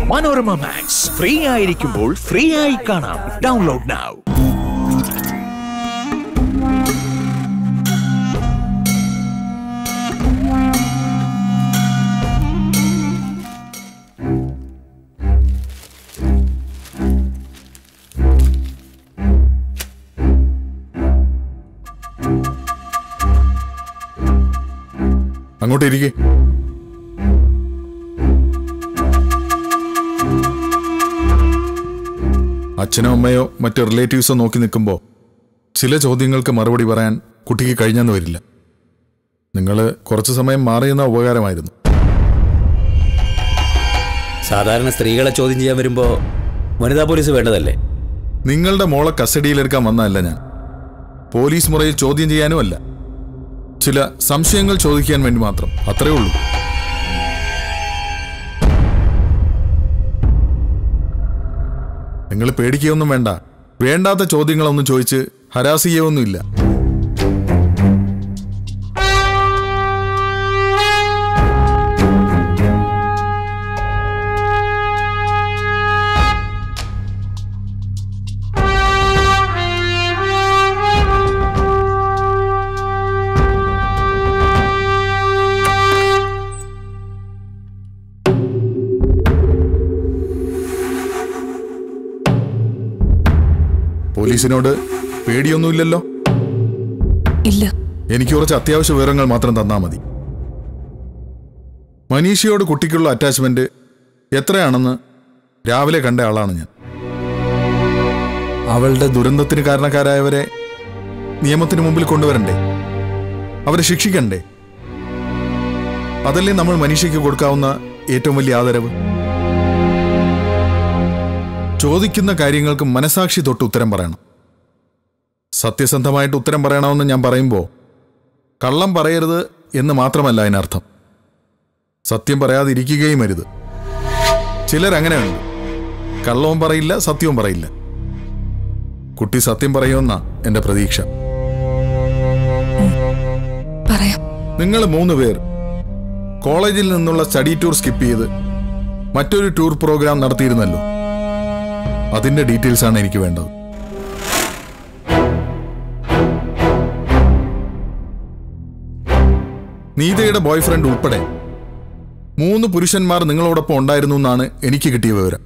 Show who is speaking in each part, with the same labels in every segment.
Speaker 1: Manorama Max free ആയിരിക്കുമ്പോൾ free ആയി കാണാം ഡൗൺലോഡ് നൗ
Speaker 2: അങ്ങോട്ട് ഇരിക്കേ അച്ഛനോ അമ്മയോ മറ്റു റിലേറ്റീവ്സോ നോക്കി നിൽക്കുമ്പോൾ ചില ചോദ്യങ്ങൾക്ക് മറുപടി പറയാൻ കുട്ടിക്ക് കഴിഞ്ഞെന്ന് വരില്ല നിങ്ങൾ കുറച്ചു സമയം മാറിയെന്ന ഉപകാരമായിരുന്നു
Speaker 3: സാധാരണ സ്ത്രീകളെ ചോദ്യം ചെയ്യാൻ വരുമ്പോൾ വനിതാ പോലീസ് വേണ്ടതല്ലേ
Speaker 2: നിങ്ങളുടെ മോളെ കസ്റ്റഡിയിലെടുക്കാൻ വന്നതല്ല ഞാൻ പോലീസ് മുറയിൽ ചോദ്യം ചെയ്യാനും അല്ല ചില സംശയങ്ങൾ ചോദിക്കാൻ വേണ്ടി മാത്രം അത്രേ ഉള്ളൂ നിങ്ങൾ പേടിക്കുകയൊന്നും വേണ്ട വേണ്ടാത്ത ചോദ്യങ്ങളൊന്നും ചോദിച്ച് ഹരാസ് ചെയ്യുകയൊന്നുമില്ല പോലീസിനോട് പേടിയൊന്നുമില്ലല്ലോ
Speaker 4: ഇല്ല
Speaker 2: എനിക്ക് കുറച്ച് അത്യാവശ്യ വിവരങ്ങൾ മാത്രം തന്നാൽ മതി മനീഷയോട് കുട്ടിക്കുള്ള അറ്റാച്ച്മെന്റ് എത്രയാണെന്ന് രാവിലെ കണ്ട ആളാണ് ഞാൻ അവളുടെ ദുരന്തത്തിന് കാരണക്കാരായവരെ നിയമത്തിന് മുമ്പിൽ കൊണ്ടുവരണ്ടേ അവരെ ശിക്ഷിക്കണ്ടേ അതല്ലേ നമ്മൾ മനീഷയ്ക്ക് കൊടുക്കാവുന്ന ഏറ്റവും വലിയ ആദരവ് ചോദിക്കുന്ന കാര്യങ്ങൾക്ക് മനസാക്ഷി തൊട്ട് ഉത്തരം പറയണം സത്യസന്ധമായിട്ട് ഉത്തരം പറയണമെന്ന് ഞാൻ പറയുമ്പോൾ കള്ളം പറയരുത് എന്ന് മാത്രമല്ല അതിനർത്ഥം സത്യം പറയാതിരിക്കുകയും അരുത് ചിലരങ്ങനെയുണ്ട് കള്ളവും പറയില്ല സത്യവും പറയില്ല കുട്ടി സത്യം പറയുമെന്നാ എന്റെ പ്രതീക്ഷ
Speaker 4: പറയാം
Speaker 2: നിങ്ങൾ മൂന്ന് പേർ കോളേജിൽ നിന്നുള്ള സ്റ്റഡി ടൂർ സ്കിപ്പ് ചെയ്ത് മറ്റൊരു ടൂർ പ്രോഗ്രാം നടത്തിയിരുന്നല്ലോ അതിന്റെ ഡീറ്റെയിൽസ് ആണ് എനിക്ക് വേണ്ടത് നീതയുടെ ബോയ്ഫ്രണ്ട് ഉൾപ്പെടെ മൂന്ന് പുരുഷന്മാർ നിങ്ങളോടൊപ്പം ഉണ്ടായിരുന്നു എന്നാണ് എനിക്ക് കിട്ടിയ വിവരം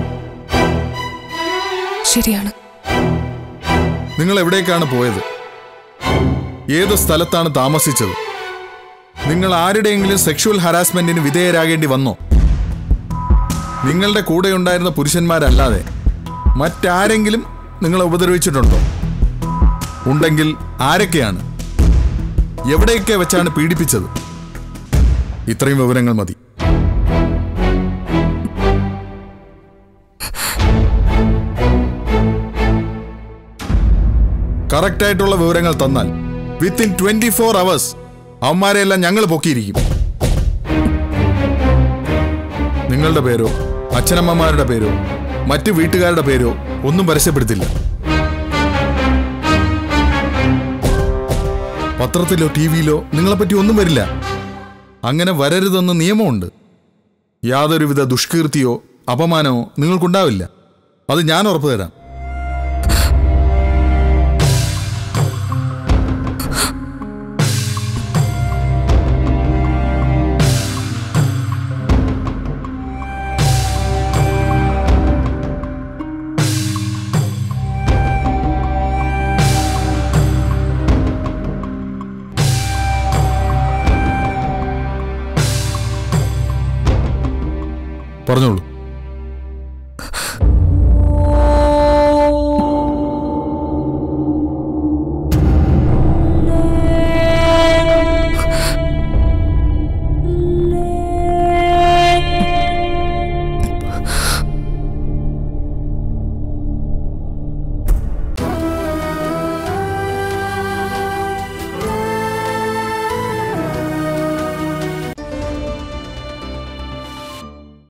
Speaker 4: ശരിയാണ്
Speaker 2: നിങ്ങൾ എവിടേക്കാണ് പോയത് ഏത് സ്ഥലത്താണ് താമസിച്ചത് നിങ്ങൾ ആരുടെയെങ്കിലും സെക്ഷുവൽ ഹരാസ്മെന്റിന് വിധേയരാകേണ്ടി വന്നോ നിങ്ങളുടെ കൂടെ ഉണ്ടായിരുന്ന പുരുഷന്മാരല്ലാതെ മറ്റാരെങ്കിലും നിങ്ങളെ ഉപദ്രവിച്ചിട്ടുണ്ടോ ഉണ്ടെങ്കിൽ ആരൊക്കെയാണ് എവിടെയൊക്കെ വെച്ചാണ് പീഡിപ്പിച്ചത് ഇത്രയും വിവരങ്ങൾ മതി കറക്റ്റ് ആയിട്ടുള്ള വിവരങ്ങൾ തന്നാൽ വിത്തിൻ ട്വന്റി ഫോർ അവേഴ്സ് അവന്മാരെയെല്ലാം ഞങ്ങൾ പൊക്കിയിരിക്കും നിങ്ങളുടെ പേരോ അച്ഛനമ്മമാരുടെ പേരോ മറ്റു വീട്ടുകാരുടെ പേരോ ഒന്നും പരസ്യപ്പെടുത്തില്ല പത്രത്തിലോ ടി വിയിലോ നിങ്ങളെപ്പറ്റി ഒന്നും വരില്ല അങ്ങനെ വരരുതെന്ന് നിയമമുണ്ട് യാതൊരുവിധ ദുഷ്കീർത്തിയോ അപമാനമോ നിങ്ങൾക്കുണ്ടാവില്ല അത് ഞാൻ ഉറപ്പു തരാം പറഞ്ഞോളൂ